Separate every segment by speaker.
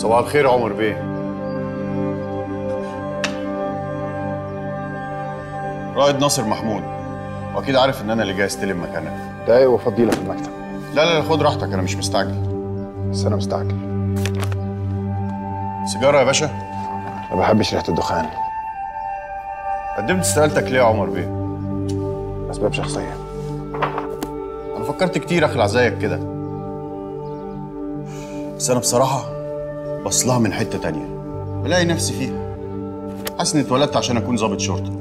Speaker 1: صباح الخير يا عمر بيه رائد ناصر محمود واكيد عارف ان انا اللي جاي استلم مكانك
Speaker 2: دقايق وافضي لك المكتب
Speaker 1: لا لا لا خد راحتك انا مش مستعجل
Speaker 2: بس انا مستعجل
Speaker 1: سيجاره يا باشا
Speaker 2: ما بحبش ريحه الدخان
Speaker 1: قدمت استقالتك ليه يا عمر بيه
Speaker 2: اسباب شخصيه
Speaker 1: انا فكرت كتير اخلع زيك كده بس انا بصراحه بصلها من حته تانية بلاقي نفسي فيها حاسس اني اتولدت عشان اكون ضابط شرطه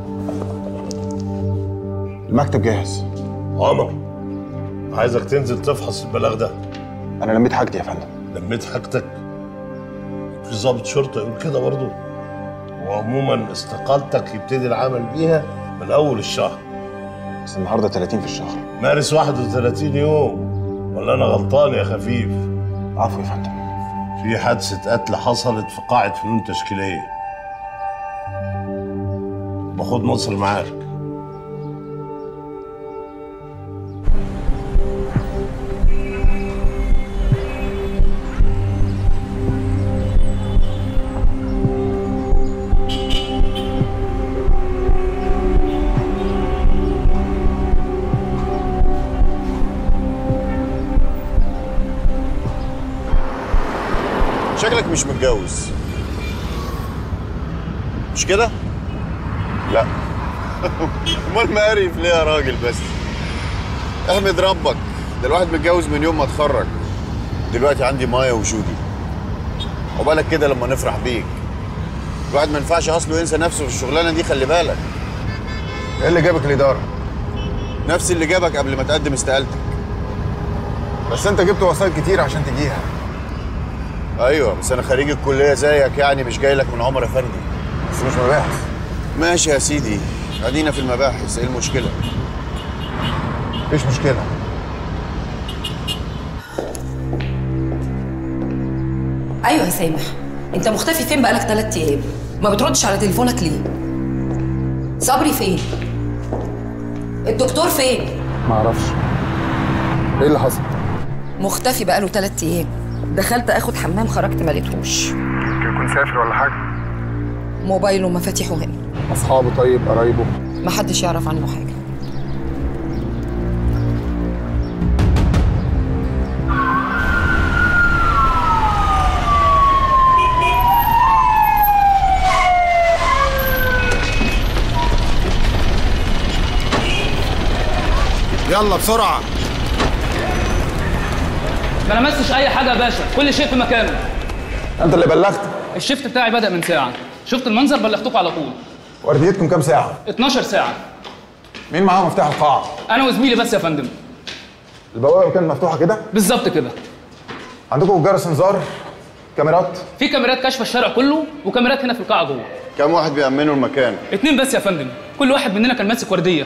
Speaker 2: المكتب جاهز
Speaker 3: عمر عايزك تنزل تفحص البلاغ ده
Speaker 2: انا لميت حاجتي يا فندم
Speaker 3: لميت حاجتك في ضابط شرطه يقول كده برضه وعموما استقالتك يبتدي العمل بيها من اول الشهر
Speaker 2: بس النهارده 30 في الشهر
Speaker 3: مارس 31 يوم ولا انا غلطان يا خفيف
Speaker 2: عفوا يا فندم
Speaker 3: في حادثه قتل حصلت في قاعه فنون تشكيليه باخد مصر معاك
Speaker 1: شكلك مش متجوز مش كده
Speaker 2: لا
Speaker 1: امال مقرف ليه يا راجل بس احمد ربك ده الواحد متجوز من يوم ما اتخرج دلوقتي عندي مايا وجودي عقبالك كده لما نفرح بيك الواحد ما ينفعش اصله ينسى نفسه في الشغلانه دي خلي بالك
Speaker 2: ايه اللي جابك الاداره
Speaker 1: نفس اللي جابك قبل ما تقدم استقالتك
Speaker 2: بس انت جبت وسائل كتير عشان تجيها
Speaker 1: ايوه بس انا خريج الكليه زيك يعني مش جاي لك من عمر افندي
Speaker 2: بس مش مباحث
Speaker 1: ماشي يا سيدي ادينا في المباحث ايه المشكله
Speaker 2: مفيش مشكله
Speaker 4: ايوه يا سامح انت مختفي فين بقالك ثلاث ايام ما بتردش على تليفونك ليه صبري فين الدكتور فين
Speaker 2: ما اعرفش ايه اللي حصل
Speaker 4: مختفي بقاله ثلاث ايام دخلت اخد حمام خرجت ما لقيتهوش
Speaker 2: يمكن يكون سافر ولا حاجه
Speaker 4: موبايله ومفاتيحه هنا
Speaker 2: اصحابه طيب قرايبه
Speaker 4: محدش يعرف عنه حاجه
Speaker 2: يلا بسرعه
Speaker 5: ما لمستش اي حاجه يا باشا كل شيء في مكانه
Speaker 2: انت اللي بلغت
Speaker 5: الشيفت بتاعي بدا من ساعه شفت المنظر بلغتكم على طول
Speaker 2: ورديتكم كام ساعه
Speaker 5: 12 ساعه
Speaker 2: مين معاه مفتاح القاعه
Speaker 5: انا وزميلي بس يا فندم
Speaker 2: البوابه كانت مفتوحه كده
Speaker 5: بالظبط كده
Speaker 2: عندكم جرس انذار كاميرات
Speaker 5: في كاميرات كاشفه الشارع كله وكاميرات هنا في القاعه جوه
Speaker 1: كم واحد بيأمنوا المكان
Speaker 5: اتنين بس يا فندم كل واحد مننا كان ماسك ورديه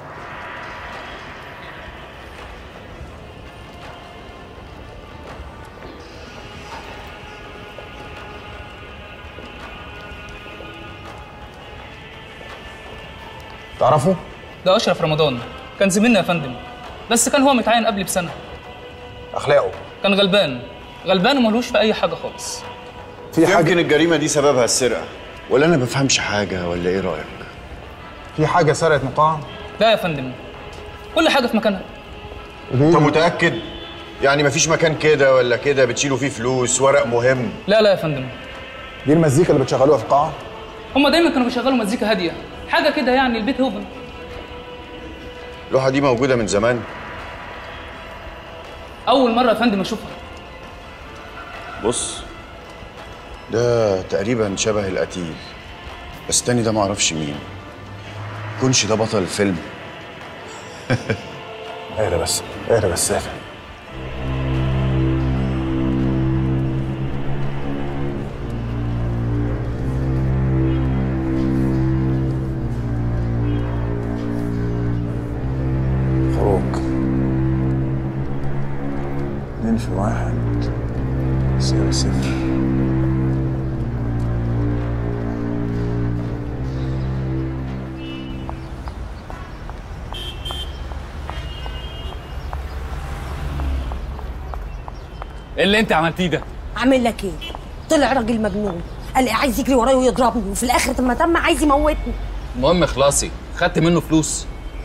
Speaker 2: تعرفوا
Speaker 5: ده اشرف رمضان كان زميلنا يا فندم بس كان هو متعين قبلي بسنه
Speaker 2: اخلاقه
Speaker 5: كان غلبان غلبان وملهوش في اي حاجه خالص
Speaker 2: في حاجه
Speaker 1: يمكن الجريمه دي سببها السرقه ولا انا بفهمش حاجه ولا ايه رايك
Speaker 2: في حاجه سرقت مقاعه
Speaker 5: لا يا فندم كل حاجه في مكانها
Speaker 1: انت متاكد يعني مفيش مكان كده ولا كده بتشيلوا فيه فلوس ورق مهم
Speaker 5: لا لا يا فندم
Speaker 2: دي المزيكا اللي بتشغلوها في القاعه
Speaker 5: هما دايما كانوا بيشغلوا مزيكا هاديه حاجه كده يعني البيت هوفن
Speaker 1: اللوحه دي موجوده من زمان
Speaker 5: اول مره يا فندم اشوفها
Speaker 1: بص ده تقريبا شبه القتيل بس التاني ده معرفش مين كونش ده بطل الفيلم
Speaker 2: اهدى بس اهدى بس سافر خروج اتنين في واحد يساوي صفر
Speaker 6: ايه اللي انت عملتيه ده
Speaker 7: عامل لك ايه؟
Speaker 6: طلع راجل مجنون قال لي عايز يجري ورايا ويضربني وفي الاخر لما تم عايز يموتني
Speaker 7: المهم خلاصي خدت منه فلوس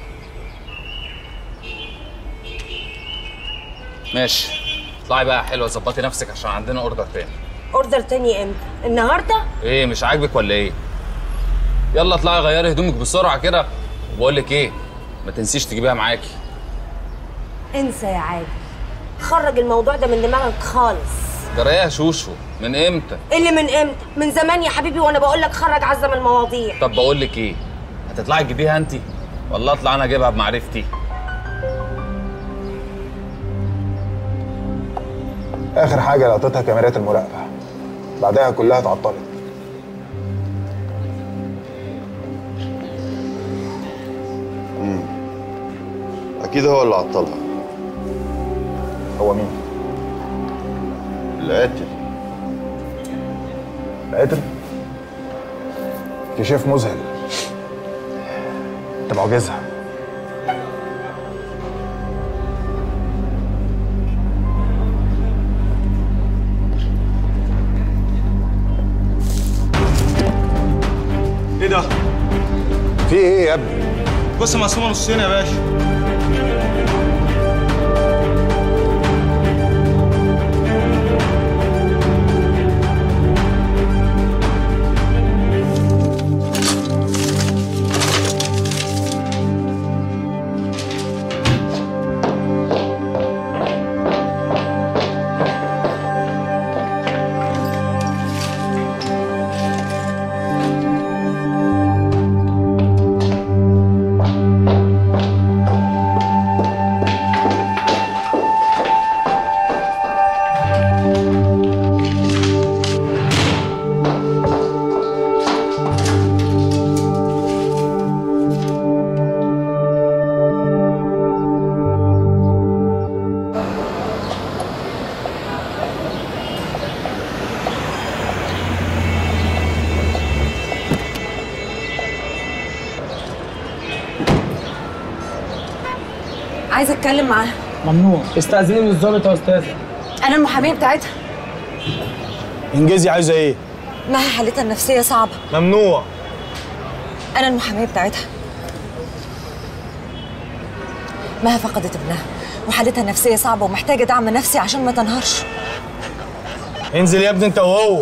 Speaker 7: ماشي اطلعي بقى يا حلوه ظبطي نفسك عشان عندنا اوردر تاني
Speaker 6: اوردر تاني امتى النهارده
Speaker 7: ايه مش عاجبك ولا ايه يلا اطلعي غيري هدومك بسرعه كده وبقول لك ايه ما تنسيش تجيبيها معاكي
Speaker 6: انسى يا عادل خرج الموضوع ده من دماغك خالص
Speaker 7: جرايه شوشو من امتى
Speaker 6: اللي من امتى من زمان يا حبيبي وانا بقول لك خرج عزم المواضيع
Speaker 7: طب بقول لك ايه هتطلعي تجيبيها انت والله اطلع انا اجيبها بمعرفتي
Speaker 2: اخر حاجه لقطتها كاميرات المراقبه بعدها كلها اتعطلت
Speaker 1: اكيد هو اللي عطلها
Speaker 2: هو مين
Speaker 1: القاتل
Speaker 2: القاتل كشاف مذهل انت معجزها
Speaker 8: ايه ده؟
Speaker 2: في ايه يا ابني
Speaker 8: بص مقسومه نصين يا باشا
Speaker 6: عايزه اتكلم معاها
Speaker 5: ممنوع استأذني من الظابط يا استاذه
Speaker 6: انا المحاميه بتاعتها
Speaker 8: انجزي عايزه ايه؟
Speaker 6: مها حالتها النفسيه صعبه
Speaker 8: ممنوع
Speaker 6: انا المحاميه بتاعتها مها فقدت ابنها وحالتها النفسيه صعبه ومحتاجه دعم نفسي عشان ما تنهارش
Speaker 8: انزل يا ابني انت وهو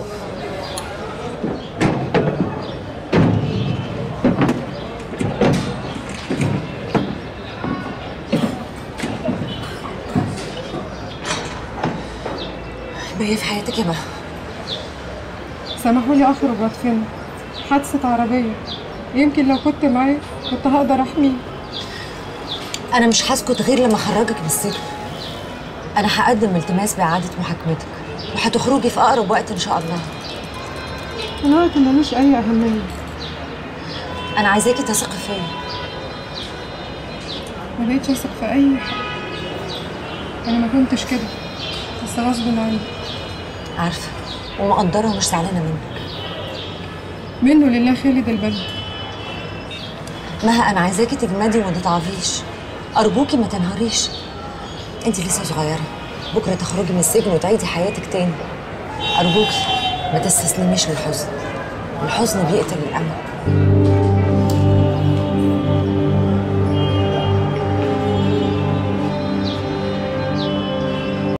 Speaker 6: بايه في حياتك يا مها
Speaker 9: سمحوا لي اخرج وادفنه حادثة عربية يمكن لو كنت معاه كنت هقدر احميه
Speaker 6: انا مش هسكت غير لما اخرجك من السجن انا هقدم التماس باعاده محاكمتك وهتخرجي في اقرب وقت ان شاء الله
Speaker 9: الوقت ملوش اي اهمية
Speaker 6: انا عايزاكي تثقي فيا
Speaker 9: ما بقتش اثق في اي حد انا ما كنتش كده بس غصب عني
Speaker 6: عارفه ومقدره ومش زعلانه منك
Speaker 9: منه لله خالد البلد
Speaker 6: مها انا عايزاكي تجمدي وما تتعافيش ارجوكي ما تنهاريش انت لسه صغيره بكره تخرجي من السجن وتعيدي حياتك تاني ارجوكي ما تستسلميش للحزن الحزن بيقتل الامل